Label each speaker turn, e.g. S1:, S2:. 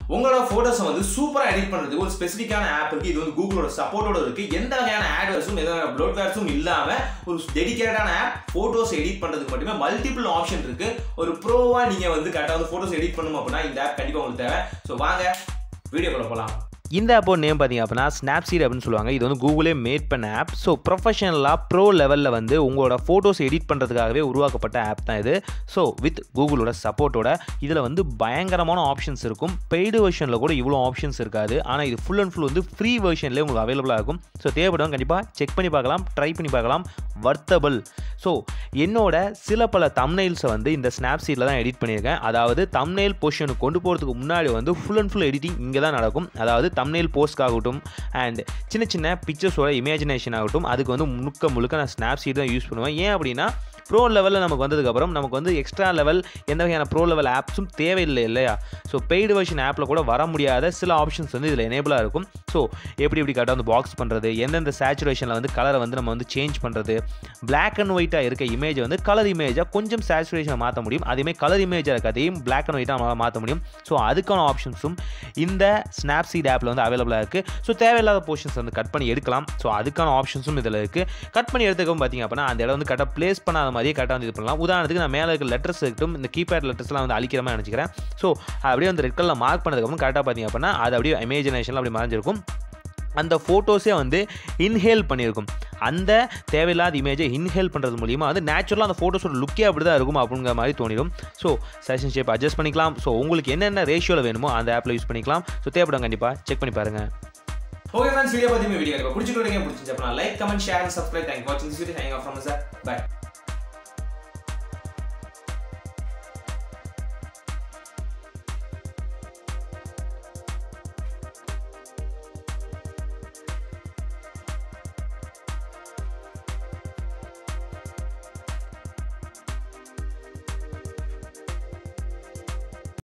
S1: உங்களோட போட்டோஸை வந்து சூப்பரா எடிட் பண்றதுக்கு ஒரு ஸ்பெசிஃபிக்கான ஆப் இருக்கு இது வந்து கூகுளோட சப்போர்ட்டோட இருக்கு எந்த வகையான ஆட்வர்ஸும் எந்த வகையான ப்ளோட்வேர்ஸும் இல்லாம ஒரு டெடிகேட்டடான ஆப் போட்டோஸ் எடிட் பண்றதுக்கு மட்டுமே மல்டிபிள் ஆப்ஷன் இருக்கு ஒரு ப்ரோவா நீங்க வந்து கரெக்டாக வந்து போட்டோஸ் எடிட் பண்ணணும் அப்படின்னா இந்த ஆப் கண்டிப்பா உங்களுக்கு தேவை ஸோ வாங்க வீடியோக்குள்ள போலாம்
S2: இந்த ஆப்போட நேம் பார்த்தீங்க அப்படின்னா ஸ்னாப்சீட் அப்படின்னு சொல்லுவாங்க இது வந்து கூகுளே மேட் பண்ண ஆப் ஸோ ப்ரொஃபஷனலாக ப்ரோ லெவலில் வந்து உங்களோட ஃபோட்டோஸ் எடிட் பண்ணுறதுக்காகவே உருவாக்கப்பட்ட ஆப் தான் இது ஸோ வித் கூகுளோட சப்போர்ட்டோட இதில் வந்து பயங்கரமான ஆப்ஷன்ஸ் இருக்கும் பெய்டு வெர்ஷனில் கூட இவ்வளோ ஆப்ஷன்ஸ் இருக்காது ஆனால் இது ஃபுல் அண்ட் ஃபுல் வந்து ஃப்ரீ வெர்ஷன்லேயே உங்களுக்கு அவைலபிளாக இருக்கும் ஸோ தேவைப்படுவாங்க கண்டிப்பாக செக் பண்ணி பார்க்கலாம் ட்ரை பண்ணி பார்க்கலாம் வர்த்தபிள் ஸோ என்னோட சில பல தம்னைல்ஸை வந்து இந்த ஸ்னாப்சீட்டில் தான் எடிட் பண்ணியிருக்கேன் அதாவது தம்னைல் பொசிஷனுக்கு கொண்டு போகிறதுக்கு முன்னாடி வந்து ஃபுல் அண்ட் ஃபுல் எடிட்டிங் இங்கே தான் நடக்கும் அதாவது தம்னைல் போஸ்ட் ஆகட்டும் அண்ட் சின்ன சின்ன பிக்சர்ஸோட இமேஜினேஷன் ஆகட்டும் அதுக்கு வந்து முழுக்க முழுக்க நான் ஸ்னாப்சீட் தான் யூஸ் பண்ணுவேன் ஏன் அப்படின்னா ப்ரோ லெவலில் நமக்கு வந்ததுக்கப்புறம் நமக்கு வந்து எக்ஸ்ட்ரா லெவல் எந்த வகையான ப்ரோ லெவல் ஆப்ஸும் தேவையில்லை இல்லையா ஸோ பெய்டு வெர்ஷன் ஆப்பில் கூட வர முடியாத சில ஆப்ஷன்ஸ் வந்து இதில் எனேபிளாக இருக்கும் ஸோ எப்படி எப்படி கரெக்டாக வந்து பாக்ஸ் பண்ணுறது எந்தெந்த சேச்சுரேஷனில் வந்து கலரை வந்து நம்ம வந்து சேஞ்ச் பண்ணுறது பிளாக் அண்ட் ஒயிட்டாக இருக்க இமேஜை வந்து கலர் இமேஜாக கொஞ்சம் சேச்சுரேஷனை மாற்ற முடியும் அதேமாதிரி கலர் இமேஜாக இருக்கதையும் பிளாக் அண்ட் ஒயிட்டாக நம்மளால் மாற்ற முடியும் ஸோ அதுக்கான ஆப்ஷன்ஸும் இந்த ஸ்னாப்சீட் ஆப்பில் வந்து அவைலபிளாக இருக்குது ஸோ தேவையில்லாத போர்ஷன்ஸ் வந்து கட் பண்ணி எடுக்கலாம் ஸோ அதுக்கான ஆப்ஷன்ஸும் இதில் இருக்குது கட் பண்ணி எடுத்துக்கவும் பார்த்தீங்க அப்படின்னா அந்த இடம் வந்து கரெக்டாக ப்ளேஸ் பண்ணாத மாதிரியே கரெக்டாக வந்து இது பண்ணலாம் உதாரணத்துக்கு நான் மேலே இருக்க லெட்டர்ஸ் இருக்கட்டும் இந்த கீபேட் லெட்டர்ஸ்லாம் வந்து அழிக்கிற மாதிரி நினச்சிக்கிறேன் ஸோ அப்படியே வந்து ரெட் கலரில் மார்க் பண்ணதுக்கப்புறம் கரெக்டாக பார்த்தீங்க அப்படின்னா அது அப்படியே இமேஜினேஷனில் அப்படி மறைஞ்சிருக்கும் அந்த ஃபோட்டோஸே வந்து இன்ஹேல் பண்ணியிருக்கும் அந்த தேவையில்லாத இமேஜை இன்ஹேல் பண்ணுறது மூலியமாக வந்து நேச்சுரலாக அந்த ஃபோட்டோஸோட லுக்கே அப்படி தான் இருக்கும் அப்படிங்கிற மாதிரி தோணிடும் ஸோ செஷன் ஷேப் அட்ஜஸ்ட் பண்ணிக்கலாம் ஸோ உங்களுக்கு என்னென்ன ரேஷியோவில் வேணுமோ அந்த ஆப்பில் யூஸ் பண்ணிக்கலாம் ஸோ தேவைப்படும் கண்டிப்பாக செக் பண்ணி பாருங்கள்
S1: ஓகே ஃப்ரெண்ட்ஸ் வீடியோ பத்தி வீடியோ பிடிச்சிட்டு பிடிச்சிருச்சு அப்படின்னா like comment share subscribe thank வாட்சிங் this video hang off from sir by